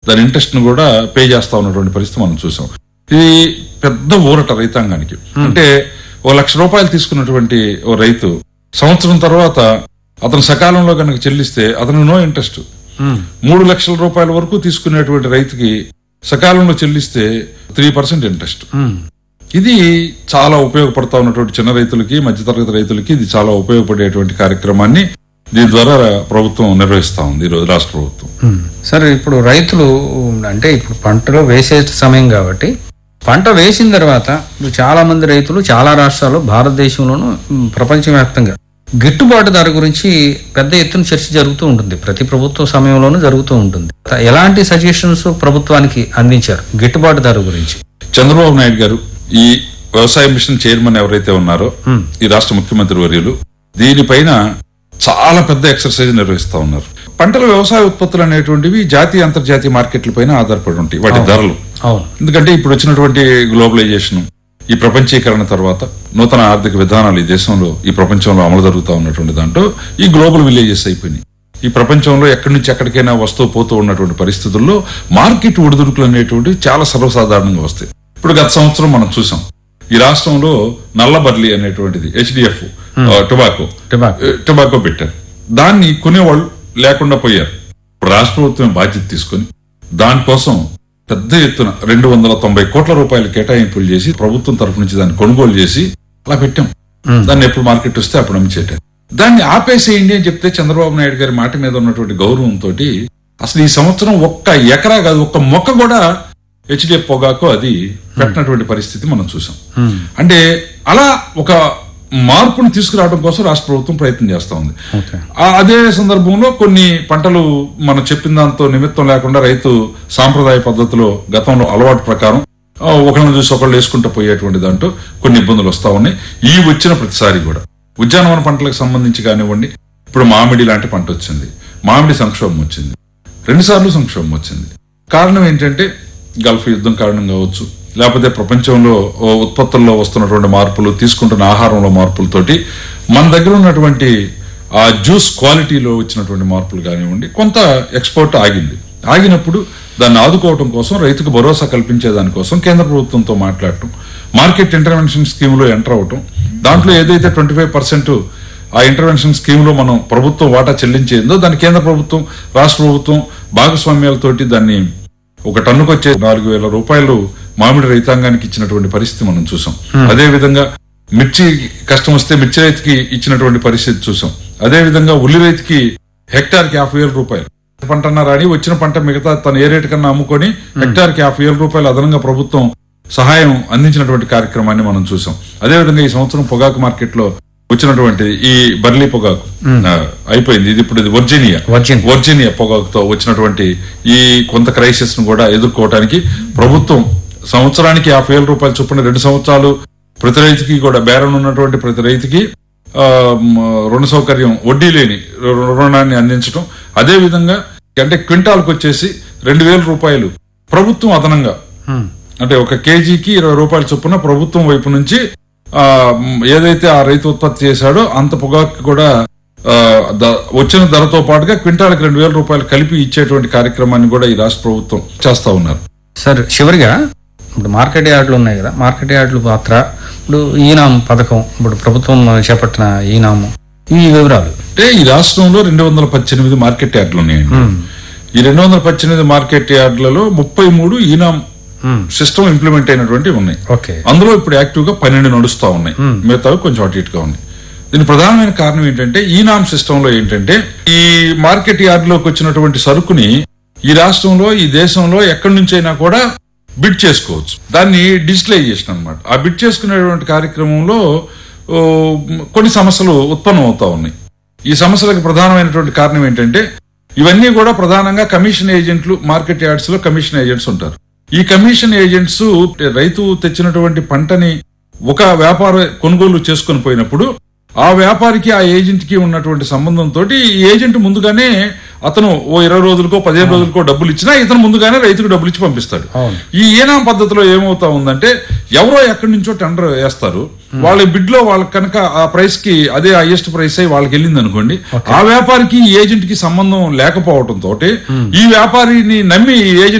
దాని ఇంట్రెస్ట్ ను కూడా పే చేస్తా ఉన్నటువంటి పరిస్థితి మనం చూసాం ఇది పెద్ద ఊరట రైతాంగానికి అంటే ఓ లక్ష రూపాయలు తీసుకున్నటువంటి ఓ రైతు సంవత్సరం తర్వాత అతను సకాలంలో కనుక చెల్లిస్తే అతను నో ఇంట్రెస్ట్ మూడు లక్షల రూపాయల వరకు తీసుకునేటువంటి రైతుకి సకాలంలో చెల్లిస్తే త్రీ పర్సెంట్ ఇంట్రెస్ట్ ఇది చాలా ఉపయోగపడతా ఉన్నటువంటి చిన్న రైతులకి మధ్యతరగతి రైతులకి ఇది చాలా ఉపయోగపడేటువంటి కార్యక్రమాన్ని దీని ద్వారా ప్రభుత్వం నిర్వహిస్తా ఉంది ఈ రోజు రాష్ట్ర ప్రభుత్వం సరే ఇప్పుడు రైతులు అంటే ఇప్పుడు పంటలో వేసే సమయం కాబట్టి పంట వేసిన తర్వాత ఇప్పుడు చాలా మంది రైతులు చాలా రాష్ట్రాలు భారతదేశంలోనూ ఉమ్, ప్రపంచవ్యాప్తంగా గిట్టుబాటు ధర గురించి పెద్ద ఎత్తున చర్చ జరుగుతూ ఉంటుంది ప్రతి ప్రభుత్వ సమయంలోనూ జరుగుతూ ఉంటుంది ఎలాంటి సజెషన్స్ ప్రభుత్వానికి అందించారు గిట్టుబాటు ధర గురించి చంద్రబాబు నాయుడు గారు ఈ వ్యవసాయ మిషన్ చైర్మన్ ఎవరైతే ఉన్నారో ఈ రాష్ట్ర ముఖ్యమంత్రి వర్యులు దీనిపైన చాలా పెద్ద ఎక్సర్సైజ్ నిర్వహిస్తా ఉన్నారు పంటల వ్యవసాయ ఉత్పత్తులు అనేటువంటివి జాతీయ అంతర్జాతీయ మార్కెట్ల పైన ఆధారపడి ఉంటాయి వాటి ధరలు అవును ఎందుకంటే ఇప్పుడు వచ్చినటువంటి గ్లోబలైజేషన్ ఈ ప్రపంచీకరణ తర్వాత నూతన ఆర్థిక విధానాలు ఈ దేశంలో ఈ ప్రపంచంలో అమలు జరుగుతూ ఉన్నటువంటి దాంట్లో ఈ గ్లోబల్ విలేజెస్ అయిపోయినాయి ఈ ప్రపంచంలో ఎక్కడి నుంచి ఎక్కడికైనా వస్తూ పోతూ ఉన్నటువంటి పరిస్థితుల్లో మార్కెట్ ఒడిదుడుకులు అనేటువంటివి చాలా సర్వసాధారణంగా వస్తాయి ఇప్పుడు గత సంవత్సరం మనం చూసాం ఈ రాష్ట్రంలో నల్లబర్లి అనేటువంటిది హెచ్డిఎఫ్ టొబాకో టొబాకో. టొబాకో పెట్టారు దాన్ని కొనేవాళ్ళు లేకుండా పోయారు ఇప్పుడు రాష్ట్ర ప్రభుత్వం బాధ్యత తీసుకొని దానికోసం పెద్ద ఎత్తున రెండు వందల తొంభై కోట్ల రూపాయలు కేటాయింపులు చేసి ప్రభుత్వం తరఫు నుంచి దాన్ని కొనుగోలు చేసి అలా పెట్టాం దాన్ని ఎప్పుడు మార్కెట్ వస్తే అప్పుడు అమ్మిచేటారు దాన్ని ఆపేసేయండి అని చెప్తే చంద్రబాబు నాయుడు గారి మాట మీద ఉన్నటువంటి గౌరవంతో అసలు ఈ సంవత్సరం ఒక్క ఎకరా కాదు ఒక్క మొక్క కూడా హెచ్డిఎఫ్ పొగాకు అది పెట్టినటువంటి పరిస్థితి మనం చూసాం అంటే అలా ఒక మార్పును తీసుకురావడం కోసం రాష్ట్ర ప్రభుత్వం ప్రయత్నం చేస్తా ఉంది ఓకే ఆ అదే సందర్భంలో కొన్ని పంటలు మనం చెప్పిన దాంతో నిమిత్తం లేకుండా రైతు సాంప్రదాయ పద్ధతిలో గతంలో అలవాటు ప్రకారం ఆ, ఒకళ్ళని చూసి ఒకళ్ళు వేసుకుంటూ పోయేటువంటి దాంట్లో కొన్ని ఇబ్బందులు వస్తా ఉన్నాయి ఈ వచ్చిన ప్రతిసారి కూడా ఉద్యానవన పంటలకు సంబంధించి కానివ్వండి ఇప్పుడు మామిడి లాంటి పంట వచ్చింది మామిడి సంక్షోభం వచ్చింది రెండు సార్లు సంక్షోభం వచ్చింది కారణం ఏంటంటే గల్ఫ్ యుద్ధం కారణం కావచ్చు లేకపోతే ప్రపంచంలో ఓ ఉత్పత్తుల్లో వస్తున్నటువంటి మార్పులు తీసుకుంటున్న ఆహారంలో మార్పులతోటి మన దగ్గర ఉన్నటువంటి ఆ జ్యూస్ క్వాలిటీలో వచ్చినటువంటి మార్పులు కానివ్వండి కొంత ఎక్స్పోర్ట్ ఆగింది ఆగినప్పుడు దాన్ని ఆదుకోవడం కోసం రైతుకు భరోసా కల్పించే దానికోసం కేంద్ర ప్రభుత్వంతో మాట్లాడటం మార్కెట్ ఇంటర్వెన్షన్ స్కీమ్ లో ఎంటర్ అవటం దాంట్లో ఏదైతే ట్వంటీ ఫైవ్ పర్సెంట్ ఆ ఇంటర్వెన్షన్ స్కీమ్ లో మనం ప్రభుత్వం వాటా చెల్లించేందో దాన్ని కేంద్ర ప్రభుత్వం రాష్ట్ర ప్రభుత్వం భాగస్వామ్యాలతోటి దాన్ని ఒక టన్నుకు వచ్చే నాలుగు వేల రూపాయలు మామిడి రైతాంగానికి ఇచ్చినటువంటి పరిస్థితి మనం చూసాం అదే విధంగా మిర్చి కష్టం వస్తే మిర్చి రైతుకి ఇచ్చినటువంటి పరిస్థితి చూసాం అదే విధంగా ఉల్లి రైతుకి హెక్టార్ కి యాభై వేల రూపాయలు పంట అన్నారు అని వచ్చిన పంట మిగతా తను ఏ రేటు కన్నా అమ్ముకొని హెక్టార్ కి యాభై వేల రూపాయలు అదనంగా ప్రభుత్వం సహాయం అందించినటువంటి కార్యక్రమాన్ని మనం చూసాం అదే విధంగా ఈ సంవత్సరం పొగాకు మార్కెట్ లో వచ్చినటువంటి ఈ బర్లీ పొగాకు ఆ, అయిపోయింది ఇది ఇప్పుడు ఇది వర్జీనియా వర్జిన్. వర్జీనియా పొగాకుతో వచ్చినటువంటి ఈ కొంత క్రైసిస్ ను కూడా ఎదుర్కోవడానికి ప్రభుత్వం సంవత్సరానికి యాభై వేల రూపాయలు చొప్పున రెండు సంవత్సరాలు ప్రతి రైతుకి కూడా బేరం ఉన్నటువంటి ప్రతి రైతుకి ఆ, మ, రుణ సౌకర్యం వడ్డీ లేని రు- రుణాన్ని అందించడం అదే విధంగా అంటే క్వింటాల్కి వచ్చేసి రెండు వేల రూపాయలు ప్రభుత్వం అదనంగా అంటే ఒక కేజీకి ఇరవై రూపాయల చొప్పున ప్రభుత్వం వైపు నుంచి ఆ మ్, ఏదైతే ఆ రైతు ఉత్పత్తి చేశాడో అంత పొగాకు కూడా ఆ, ద- వచ్చిన ధరతో పాటుగా క్వింటాల్కి రెండు వేల రూపాయలు కలిపి ఇచ్చేటువంటి కార్యక్రమాన్ని కూడా ఈ రాష్ట్ర ప్రభుత్వం చేస్తా ఉన్నారు సార్ చివరిగా ఇప్పుడు మార్కెట్ యార్డులు ఉన్నాయి కదా మార్కెట్ యార్డుల పాత్ర ఇప్పుడు ఈనాం పథకం ఇప్పుడు ప్రభుత్వం చేపట్టిన ఈనాము ఈ వివరాలు అంటే ఈ రాష్ట్రంలో రెండు వందల పద్దెనిమిది మార్కెట్ యార్డులు ఉన్నాయండి ఈ రెండు వందల పద్దెనిమిది మార్కెట్ యార్డులలో ముప్పై మూడు ఈనాం సిస్టమ్ ఇంప్లిమెంట్ అయినటువంటి ఉన్నాయి ఓకే అందులో ఇప్పుడు యాక్టివ్ గా పన్నెండు నడుస్తా ఉన్నాయి మిగతావి కొంచెం అటు ఇటుగా ఉన్నాయి దీని ప్రధానమైన కారణం ఏంటంటే ఈ నామ్ సిస్టమ్ లో ఏంటంటే ఈ మార్కెట్ యార్డ్ లోకి వచ్చినటువంటి సరుకుని ఈ రాష్ట్రంలో ఈ దేశంలో ఎక్కడి నుంచైనా కూడా బిడ్ చేసుకోవచ్చు దాన్ని డిజిటలైజేషన్ అన్నమాట ఆ బిడ్ చేసుకునేటువంటి కార్యక్రమంలో ఓ, కొన్ని సమస్యలు ఉత్పన్నం అవుతా ఉన్నాయి ఈ సమస్యలకు ప్రధానమైనటువంటి కారణం ఏంటంటే ఇవన్నీ కూడా ప్రధానంగా కమిషన్ ఏజెంట్లు మార్కెట్ యార్డ్స్ లో కమిషన్ ఏజెంట్స్ ఉంటారు ఈ కమిషన్ ఏజెంట్స్ రైతు తెచ్చినటువంటి పంటని ఒక వ్యాపార కొనుగోలు చేసుకొని పోయినప్పుడు ఆ వ్యాపారికి ఆ ఏజెంట్ కి ఉన్నటువంటి సంబంధంతో ఈ ఏజెంట్ ముందుగానే అతను ఓ ఇరవై రోజులకో పదిహేను రోజులకో డబ్బులు ఇచ్చినా ఇతను ముందుగానే రైతుకు డబ్బులు ఇచ్చి పంపిస్తాడు అవును. ఈ ఏనాం పద్ధతిలో ఏమవుతా ఉందంటే ఎవరో ఎక్కడి నుంచో టెండర్ వేస్తారు వాళ్ళ బిడ్ లో వాళ్ళకి కనుక ఆ ప్రైస్ కి అదే హైయెస్ట్ ప్రైస్ అయి వాళ్ళకి వెళ్ళింది అనుకోండి ఆ వ్యాపారికి ఈ ఏజెంట్ కి సంబంధం లేకపోవడం తోటి ఈ వ్యాపారిని నమ్మి ఈ ఏజెంట్